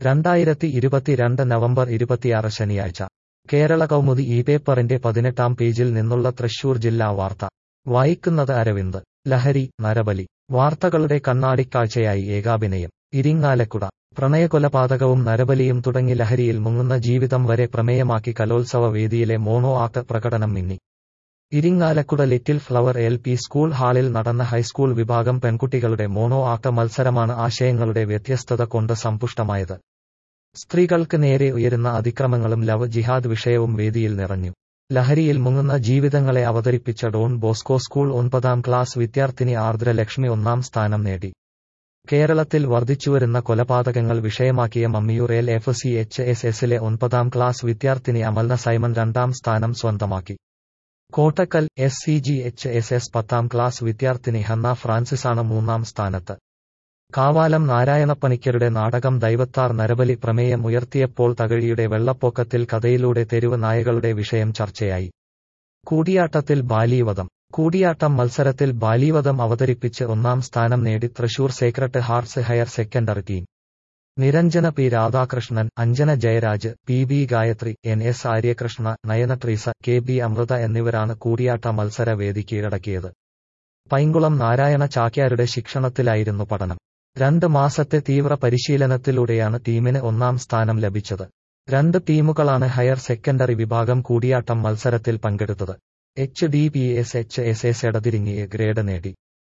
രണ്ടായിരത്തി ഇരുപത്തിരണ്ട് നവംബർ ഇരുപത്തിയാറ് ശനിയാഴ്ച കേരള കൗമുദി ഈ പേപ്പറിന്റെ പതിനെട്ടാം പേജിൽ നിന്നുള്ള തൃശൂർ ജില്ലാ വാർത്ത വായിക്കുന്നത് അരവിന്ദ് ലഹരി നരബലി വാർത്തകളുടെ കണ്ണാടിക്കാഴ്ചയായി ഏകാഭിനയം ഇരിങ്ങാലക്കുട പ്രണയകൊലപാതകവും നരബലിയും തുടങ്ങി ലഹരിയിൽ മുങ്ങുന്ന ജീവിതം വരെ പ്രമേയമാക്കി കലോത്സവ വേദിയിലെ മോണോ ആക്ട് പ്രകടനം മിന്നി Irinjalakuda little flower L P school ഹാളിൽ നടന്ന ഹൈസ്കൂൾ വിഭാഗം പെൺകുട്ടികളുടെ മോണോ ആക്ട് മത്സരമാണ് ആശയങ്ങളുടെ വ്യത്യസ്തത കൊണ്ട് സമ്പുഷ്ടമായത് സ്ത്രീകൾക്ക് നേരെ ഉയരുന്ന അതിക്രമങ്ങളും ലവ് ജിഹാദ് വിഷയവും വേദിയിൽ നിറഞ്ഞു ലഹരിയിൽ മുങ്ങുന്ന ജീവിതങ്ങളെ അവതരിപ്പിച്ച ഡോൺ ബോസ്കോ സ്കൂൾ ഒൻപതാം ക്ലാസ് വിദ്യാർത്ഥിനി ആർദ്ര ലക്ഷ്മി ഒന്നാം സ്ഥാനം നേടി കേരളത്തിൽ വർദ്ധിച്ചുവരുന്ന കൊലപാതകങ്ങൾ വിഷയമാക്കിയ Mammiyur L F C H S എസിലെ ഒൻപതാം ക്ലാസ് വിദ്യാർത്ഥിനി അമൽന സൈമൺ രണ്ടാം സ്ഥാനം സ്വന്തമാക്കി Kottakkal S C G H S S പത്താം ക്ലാസ് വിദ്യാർത്ഥിനി ഹന്ന ഫ്രാൻസിസാണ് മൂന്നാം സ്ഥാനത്ത് കാവാലം നാരായണപ്പണിക്കരുടെ നാടകം ദൈവത്താർ നരബലി പ്രമേയം ഉയർത്തിയപ്പോൾ തകഴിയുടെ വെള്ളപ്പൊക്കത്തിൽ കഥയിലൂടെ തെരുവ് നായകളുടെ വിഷയം ചർച്ചയായി കൂടിയാട്ടത്തിൽ ബാലീവധം കൂടിയാട്ടം മത്സരത്തിൽ ബാലീവധം അവതരിപ്പിച്ച് ഒന്നാം സ്ഥാനം നേടി Thrissur sacred hearts higher secondary team Niranjana P Radhakrishnan Anjana Jayaraj P B Gayathri N S Aryakrishna Nayana Treesa K B Amrutha എന്നിവരാണ് കൂടിയാട്ട മത്സര വേദി കീഴടക്കിയത് പൈങ്കുളം നാരായണ ചാക്യാരുടെ ശിക്ഷണത്തിലായിരുന്നു പഠനം രണ്ട് മാസത്തെ തീവ്ര പരിശീലനത്തിലൂടെയാണ് ടീമിന് ഒന്നാം സ്ഥാനം ലഭിച്ചത് രണ്ട് ടീമുകളാണ് ഹയർ സെക്കൻഡറി വിഭാഗം കൂടിയാട്ടം മത്സരത്തിൽ പങ്കെടുത്തത് H D P S H S S എടതിരിങ്ങിയ ഗ്രേഡ് നേടി